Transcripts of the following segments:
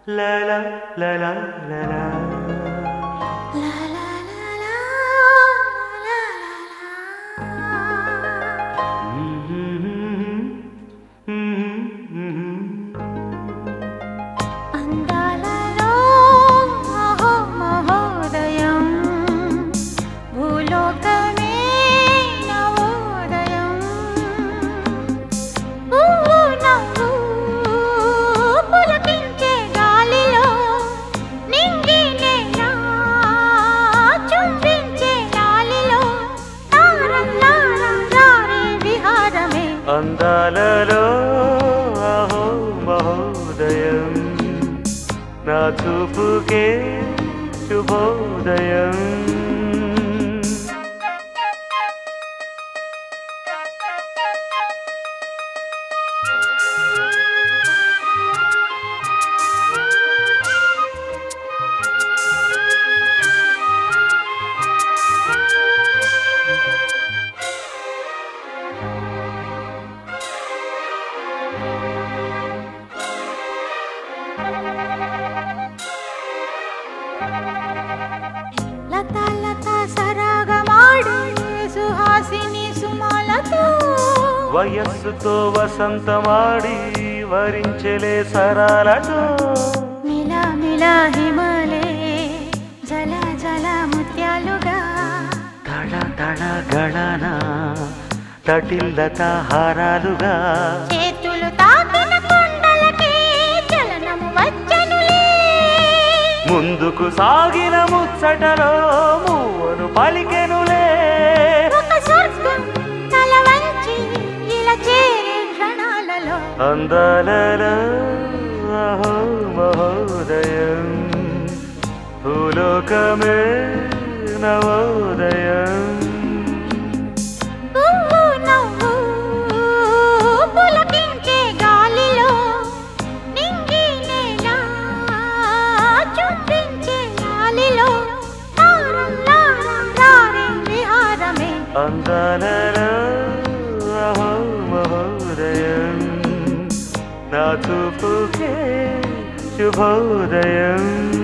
La la la la la la. La la la la la la అందాలలో మహో మహోదయం భూలోకమే నవోదయం పువ్వు నవ్వు పులకించే గాలిలో నింగి నేల చుంబించే గాలిలో తారం లారం రారే విహారమే అందాలలో అహో మహోదయం నా చూపుకే శుభోదయం లత లత సరాగమాడే సుహాసిని సుమాలతో వయస్సుతో వసంతమాడి వరించలే సరాలతో మిల మిల హిమలే జల జల ముత్యాలుగా తళ తళ గళన తటిల్లత హారాలుగా చేతులు తాకిన కొండలకే చలనము వచ్చనులే ముందుకు సాగిన ముచ్చటలో మూవను పలికెనులే ఒక స్వర్గం తల వంచి ఇలా చేరే క్షణాలలో అందాలలో అహో మహోదయం భూలోకమే నవోదయం పువ్వు నవ్వు పులకించే గాలిలో నింగి నేల చుంబించే గాలిలో తారం లారం రారే విహారమే అందాలలో అహో మహోదయం నా చూపుకే శుభోదయం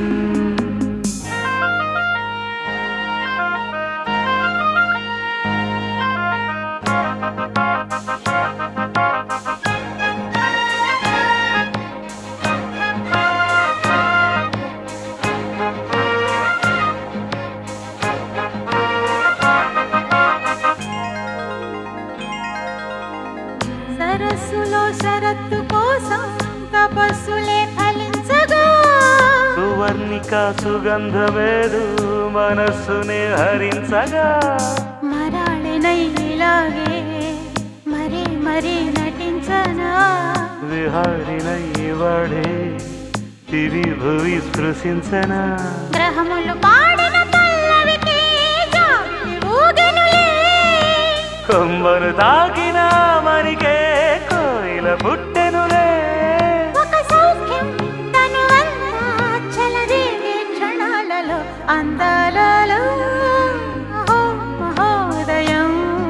సరస్సులో శరత్తు కోసం తపస్సులే ఫలించగా సువర్ణిక సుగంధమేదు మనస్సుని హరించగా మరాళినై ఇలాగే మరీ మరీ నటించనా విహారినై వాడే తిరి భువి స్పృశించనా గ్రహములు పాడిన పల్లవికి జాబిలి ఊగెనులే కొమ్మను తాకిన మరికే కోయిల పుట్టెనులే ఒక సౌఖ్యం తనువంతా చెలరేగే క్షణాలలో అందాలలో అహో మహోదయం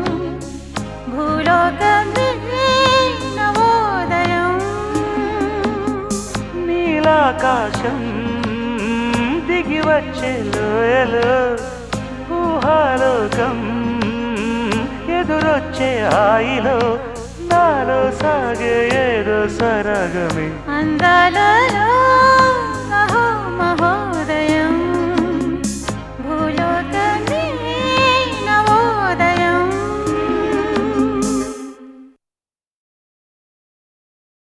భూలోకమే నవోదయం నీలాకాశం దిగి వచ్చే లోయలో ఊహాలోకం ఎదురొచ్చే హాయిలో నాలో సాగే ఏదో సరగమే అందాలలో